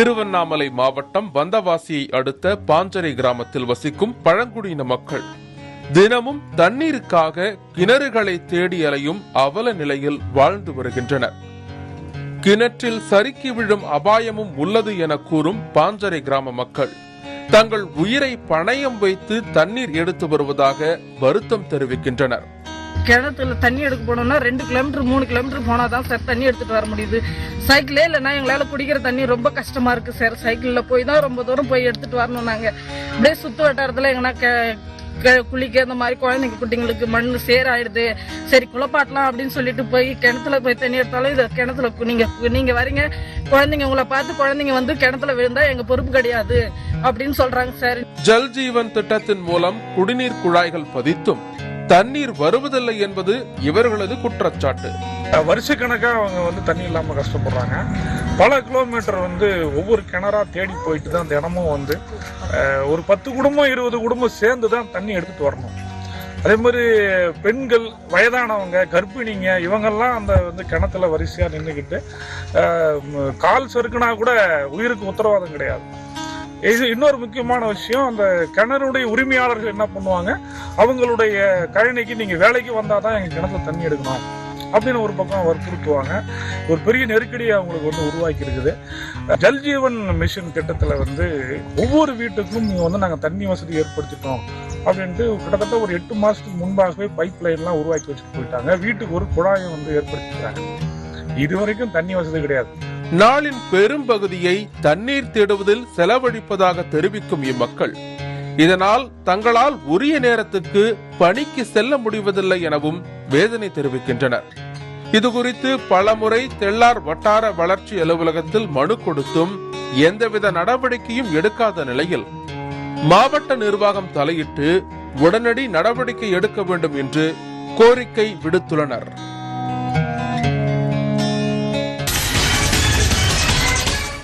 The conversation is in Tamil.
திருவண்ணாமலை மாவட்டம் வந்தவாசியை அடுத்த பாஞ்சரை கிராமத்தில் வசிக்கும் பழங்குடியின மக்கள் தினமும் தண்ணீருக்காக கிணறுகளை தேடி அலையும் அவல நிலையில் வாழ்ந்து வருகின்றனர் கிணற்றில் சறுக்கி விழும் அபாயமும் உள்ளது என கூறும் பாஞ்சரை கிராம மக்கள் தங்கள் உயிரை பணயம் வைத்து தண்ணீர் எடுத்து வருவதாக வருத்தம் தெரிவிக்கின்றனர் கிணத்துல தண்ணி எடுக்க போனோம்னா ரெண்டு கிலோமீட்டர் மூணு கிலோமீட்டர் போனா தான் சார் தண்ணி எடுத்துட்டு வர முடியுது சைக்கிளே இல்லைன்னா எங்களால குடிக்கிற தண்ணி ரொம்ப கஷ்டமா இருக்கு சார் சைக்கிள்ல போய் தான் ரொம்ப தூரம் போய் எடுத்துட்டு வரணும் நாங்க அப்படியே சுத்து வட்டாரத்துல எங்கன்னா கெ- கெ- குளிக்க இந்த மாதிரி குழந்தைங்க குட்டிங்களுக்கு மண் சேராயிடுது சரி குளப்பாட்டலாம் அப்படின்னு சொல்லிட்டு போய் கிணத்துல போய் தண்ணி எடுத்தாலும் இது கிணத்துல கு- நீங்க நீங்க வரீங்க குழந்தைங்க உங்களை பார்த்து குழந்தைங்க வந்து கிணத்துல விழுந்தா எங்க பொறுப்பு கிடையாது அப்படின்னு சொல்றாங்க சார் ஜல் ஜீவன் திட்டத்தின் மூலம் குடிநீர் குழாய்கள் பதித்தும் தண்ணீர் வருவதில்லை என்பது இவர்களது குற்றச்சாட்டு வருஷக்கணக்காக அவங்க வந்து தண்ணி இல்லாமல் கஷ்டப்படுறாங்க பல கிலோமீட்டர் வந்து ஒவ்வொரு கிணறா தேடி போயிட்டு தான் தினமும் வந்து அஹ், ஒரு பத்து குடும்பம் இருபது குடும்பம் சேர்ந்து தான் தண்ணி எடுத்துட்டு வரணும் அதே மாதிரி பெண்கள் வயதானவங்க கர்ப்பிணிங்க இவங்கெல்லாம் அந்த வந்து கிணத்துல வரிசையா நின்றுக்கிட்டு கால் சறுக்குனா கூட உயிருக்கு உத்தரவாதம் கிடையாது இது இன்னொரு முக்கியமான விஷயம் அந்த கிணறுடைய உரிமையாளர்கள் என்ன பண்ணுவாங்க அவங்களுடைய கழனிக்கு நீங்க வேலைக்கு வந்தாதான் எங்க கிணத்துல தண்ணி எடுக்கணும் அப்படின்னு ஒரு பக்கம் வற்புறுத்துவாங்க ஒரு பெரிய நெருக்கடியை அவங்களுக்கு வந்து உருவாக்கி இருக்குது ஜல் ஜீவன் மிஷன் திட்டத்துல வந்து ஒவ்வொரு வீட்டுக்கும் இங்க வந்து நாங்க தண்ணி வசதி ஏற்படுத்திட்டோம் அப்படின்ட்டு கிட்டத்தட்ட ஒரு எட்டு மாசத்துக்கு முன்பாகவே பைப் லைன்லாம் உருவாக்கி வச்சுட்டு போயிட்டாங்க வீட்டுக்கு ஒரு குழாயை வந்து ஏற்படுத்திக்கிறாங்க இது வரைக்கும் தண்ணி வசதி கிடையாது நாளின் பெரும்பகுதியை தண்ணீர் தேடுவதில் செலவழிப்பதாக தெரிவிக்கும் இம்மக்கள் இதனால் தங்களால் உரிய நேரத்துக்கு பணிக்கு செல்ல முடிவதில்லை எனவும் வேதனை தெரிவிக்கின்றனர் இதுகுறித்து பலமுறை தெள்ளார் வட்டார வளர்ச்சி அலுவலகத்தில் மனு கொடுத்தும் எந்தவித நடவடிக்கையும் எடுக்காத நிலையில் மாவட்ட நிர்வாகம் தலையிட்டு உடனடி நடவடிக்கை எடுக்க வேண்டும் என்று கோரிக்கை விடுத்துள்ளனர்